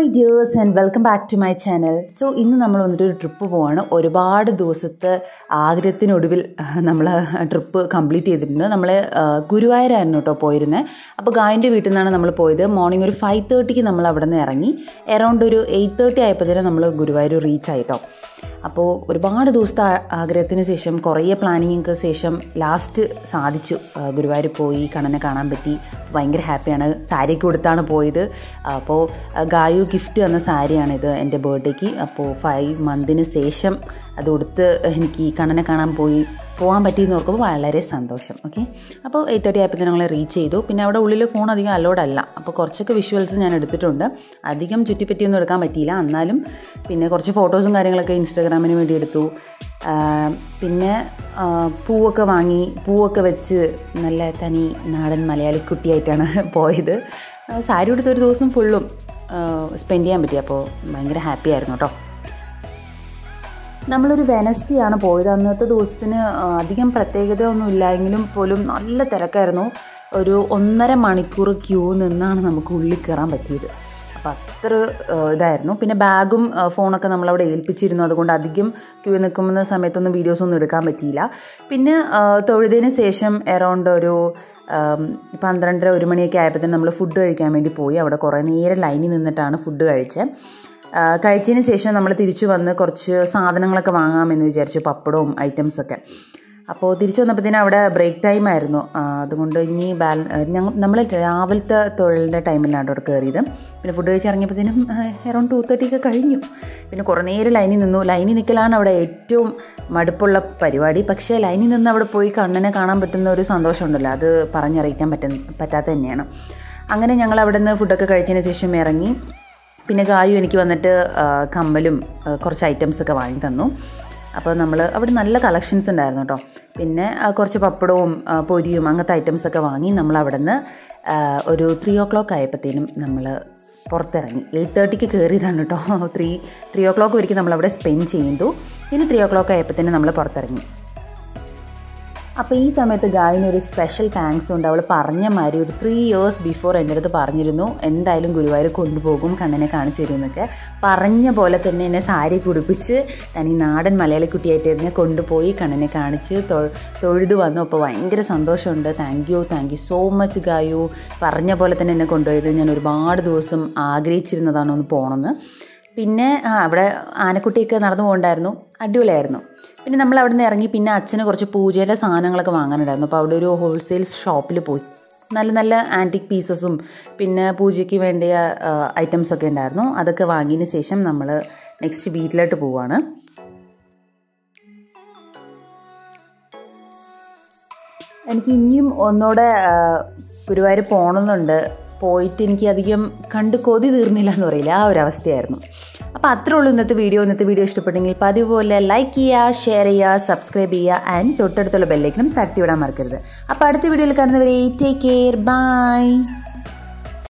dears and welcome back to my channel so ഇന്ന് നമ്മൾ വന്നിട്ട് ഒരു ട്രിപ്പ് പോവാണ് ഒരുപാട് ദിവസത്തെ ആഗ്രഹത്തിനൊടുവിൽ നമ്മൾ ട്രിപ്പ് കംപ്ലീറ്റ് ചെയ്തിട്ടുണ്ട് നമ്മൾ ഗുരുവായൂരായിരുന്നു കേട്ടോ പോയിരുന്നത് അപ്പോൾ ഗായൻ്റെ വീട്ടിൽ നിന്നാണ് നമ്മൾ പോയത് മോർണിംഗ് ഒരു ഫൈവ് തേർട്ടിക്ക് നമ്മൾ അവിടെ നിന്ന് ഇറങ്ങി എറൗണ്ട് ഒരു എയ്റ്റ് തേർട്ടി ആയപ്പോഴത്തേനും നമ്മൾ ഗുരുവായൂർ റീച്ച് ആയിട്ടോ അപ്പോൾ ഒരുപാട് ദിവസത്തെ ആ- ആഗ്രഹത്തിന് ശേഷം കുറേ പ്ലാനിങ്ങിക്ക് ശേഷം ലാസ്റ്റ് സാധിച്ചു ആ, ഗുരുവായൂർ പോയി കണ്ണനെ കാണാൻ പറ്റി ഭയങ്കര ഹാപ്പിയാണ് സാരിയൊക്കെ കൊടുത്താണ് പോയത് അപ്പോൾ ആ, ഗായു ഗിഫ്റ്റ് തന്ന സാരിയാണിത് എൻ്റെ ബർത്ത്ഡേക്ക് അപ്പോൾ ഫൈവ് മന്തിന് ശേഷം അത് കൊടുത്ത് എനിക്ക് ഈ കണ്ണനെ കാണാൻ പോയി പോകാൻ പറ്റിയെന്ന് ഓർക്കുമ്പോൾ വളരെ സന്തോഷം ഓക്കെ അപ്പോൾ എയ്റ്റ് തേർട്ടി ആയപ്പോൾ ഞങ്ങൾ റീച്ച് ചെയ്തു പിന്നെ അവിടെ ഉള്ളിൽ ഫോൺ അധികം അലോഡ് അല്ല അപ്പോൾ കുറച്ചൊക്കെ വിഷ്വൽസ് ഞാൻ എടുത്തിട്ടുണ്ട് അധികം ചുറ്റിപ്പറ്റിയൊന്നും എടുക്കാൻ പറ്റിയില്ല എന്നാലും പിന്നെ കുറച്ച് ഫോട്ടോസും കാര്യങ്ങളൊക്കെ ഇൻസ്റ്റാഗ്രാമിന് വേണ്ടി എടുത്തു ആ, പിന്നെ ആ, പൂവൊക്കെ വാങ്ങി പൂവൊക്കെ വെച്ച് നല്ല തനി നാടൻ മലയാളി കുട്ടിയായിട്ടാണ് പോയത് ആ, സാരി ഉടുത്ത ഒരു ദിവസം ഫുള്ളും സ്പെൻഡ് ചെയ്യാൻ പറ്റി അപ്പോൾ ഭയങ്കര ഹാപ്പി ആയിരുന്നു കേട്ടോ നമ്മളൊരു വെനസ്ഡേ ആണ് പോയത് അന്നത്തെ ദിവസത്തിന് ആ, അധികം പ്രത്യേകത ഒന്നും ഇല്ലായെങ്കിലും പോലും നല്ല തിരക്കായിരുന്നു ഒരു ഒന്നര മണിക്കൂർ ക്യൂ നിന്നാണ് നമുക്ക് ഉള്ളിൽ കയറാൻ പറ്റിയത് അപ്പോൾ അത്ര ആ, ഇതായിരുന്നു പിന്നെ ബാഗും ആ, ഫോണൊക്കെ നമ്മളവിടെ ഏൽപ്പിച്ചിരുന്നു അതുകൊണ്ട് അധികം ക്യൂ നിൽക്കുന്ന സമയത്തൊന്നും വീഡിയോസ് ഒന്നും എടുക്കാൻ പറ്റിയില്ല പിന്നെ ആ, തൊഴുതിന് ശേഷം എറൗണ്ട് ഒരു ആം, പന്ത്രണ്ടര ഒരു മണിയൊക്കെ ആയപ്പോഴത്തേനും നമ്മൾ ഫുഡ് കഴിക്കാൻ വേണ്ടി പോയി അവിടെ കുറേ നേരം ലൈനിൽ നിന്നിട്ടാണ് ഫുഡ് കഴിച്ചത് ആ, കഴിച്ചതിന് ശേഷം നമ്മൾ തിരിച്ചു വന്ന് കുറച്ച് സാധനങ്ങളൊക്കെ വാങ്ങാമെന്ന് വിചാരിച്ചു പപ്പടവും ഐറ്റംസൊക്കെ അപ്പോൾ തിരിച്ചു വന്നപ്പോഴത്തേനും അവിടെ ബ്രേക്ക് ടൈം ആയിരുന്നു ആ, അതുകൊണ്ട് ഇനി ബാല ഞങ്ങൾ നമ്മൾ രാവിലത്തെ തൊഴിലിൻ്റെ ടൈമിലാണ് അവിടെ കയറിയത് പിന്നെ ഫുഡ് കഴിച്ച് ഇറങ്ങിയപ്പോഴത്തേനും എറൗണ്ട് ടു തേർട്ടി ഒക്കെ കഴിഞ്ഞു പിന്നെ കുറേ നേരം ലൈനിൽ നിന്നു ലൈനിൽ നിൽക്കലാണ് അവിടെ ഏറ്റവും മടുപ്പുള്ള പരിപാടി പക്ഷേ ലൈനിൽ നിന്ന് അവിടെ പോയി കണ്ണനെ കാണാൻ പറ്റുന്ന ഒരു സന്തോഷമുണ്ടല്ലോ അത് പറഞ്ഞറിയിക്കാൻ പറ്റുന്ന പറ്റാത്ത തന്നെയാണ് അങ്ങനെ ഞങ്ങൾ അവിടെ നിന്ന് ഫുഡൊക്കെ കഴിച്ചതിന് ശേഷം ഇറങ്ങി പിന്നെ ഗായു എനിക്ക് വന്നിട്ട് ആ, കമ്മലും ആ, കുറച്ച് ഐറ്റംസ് ഒക്കെ വാങ്ങി തന്നു അപ്പോൾ നമ്മൾ അവിടെ നല്ല കളക്ഷൻസ് ഉണ്ടായിരുന്നു കേട്ടോ പിന്നെ ആ, കുറച്ച് പപ്പടവും ആ, പൊരിയും അങ്ങനത്തെ ഐറ്റംസ് ഒക്കെ വാങ്ങി നമ്മൾ അവിടെ നിന്ന് ഒരു ത്രീ ഓ ക്ലോക്ക് ആയപ്പോഴത്തേനും നമ്മൾ പുറത്തിറങ്ങി എയ്റ്റ് തേർട്ടിക്ക് കയറിയതാണ് കേട്ടോ ത്രീ ത്രീ ഓ ക്ലോക്ക് വരെയും നമ്മളവിടെ സ്പെൻഡ് ചെയ്തു പിന്നെ ത്രീ ഓ ക്ലോക്ക് ആയപ്പോഴത്തേനും നമ്മൾ പുറത്തിറങ്ങി അപ്പോൾ ഈ സമയത്ത് ഗായിന് ഒരു സ്പെഷ്യൽ താങ്ക്സ് ഉണ്ട് അവൾ പറഞ്ഞ മാതിരി ഒരു ത്രീ ഇയേഴ്സ് ബിഫോർ എൻ്റെ അടുത്ത് പറഞ്ഞിരുന്നു എന്തായാലും ഗുരുവായൂർ കൊണ്ടുപോകും കണ്ണനെ കാണിച്ചു തരും എന്നൊക്കെ പറഞ്ഞ പോലെ തന്നെ എന്നെ സാരി കുടിപ്പിച്ച് ഞാൻ ഈ നാടൻ മലയാളി കുട്ടിയായിട്ട് എന്നെ കൊണ്ടുപോയി കണ്ണനെ കാണിച്ച് തൊ- തൊഴുത് വന്നു അപ്പോൾ ഭയങ്കര സന്തോഷമുണ്ട് thank you thank you so much Gayu പറഞ്ഞ പോലെ തന്നെ എന്നെ കൊണ്ടുപോയത് ഞാൻ ഒരുപാട് ദിവസം ആഗ്രഹിച്ചിരുന്നതാണ് ഒന്ന് പോകണമെന്ന് പിന്നെ ആ, അവിടെ ആനക്കുട്ടിയൊക്കെ നടന്നു പോകണ്ടായിരുന്നു അടിപൊളിയായിരുന്നു പിന്നെ നമ്മൾ അവിടെ നിന്ന് ഇറങ്ങി പിന്നെ അച്ഛന് കുറച്ച് പൂജയുടെ സാധനങ്ങളൊക്കെ വാങ്ങാനുണ്ടായിരുന്നു അപ്പോൾ അവിടെ ഒരു ഹോൾസെയിൽ ഷോപ്പിൽ പോയി നല്ല നല്ല ആൻറ്റിക് പീസസും പിന്നെ പൂജയ്ക്ക് വേണ്ടിയ ഐറ്റംസ് ഒക്കെ ഉണ്ടായിരുന്നു അതൊക്കെ വാങ്ങിയതിന് ശേഷം നമ്മൾ നെക്സ്റ്റ് വീട്ടിലോട്ട് പോവാണ് എനിക്ക് ഇനിയും ഒന്നുകൂടെ ആ, ഗുരുവായൂർ പോകണമെന്നുണ്ട് പോയിട്ട് എനിക്ക് അധികം കണ്ട് കൊതി തീർന്നില്ല എന്ന് പറയില്ല ആ ഒരു അവസ്ഥയായിരുന്നു അപ്പോൾ അത്രേ ഉള്ളൂ ഇന്നത്തെ വീഡിയോ ഇന്നത്തെ വീഡിയോ ഇഷ്ടപ്പെട്ടെങ്കിൽ പതിവ് പോലെ ലൈക്ക് ചെയ്യുക ഷെയർ ചെയ്യുക സബ്സ്ക്രൈബ് ചെയ്യുക ആൻഡ് തൊട്ടടുത്തുള്ള ബെല്ലൈക്കണം തട്ടിവിടാൻ മറക്കരുത് അപ്പോൾ അടുത്ത വീഡിയോയിൽ കാണുന്നവരെ ടേക്ക് കെയർ ബൈ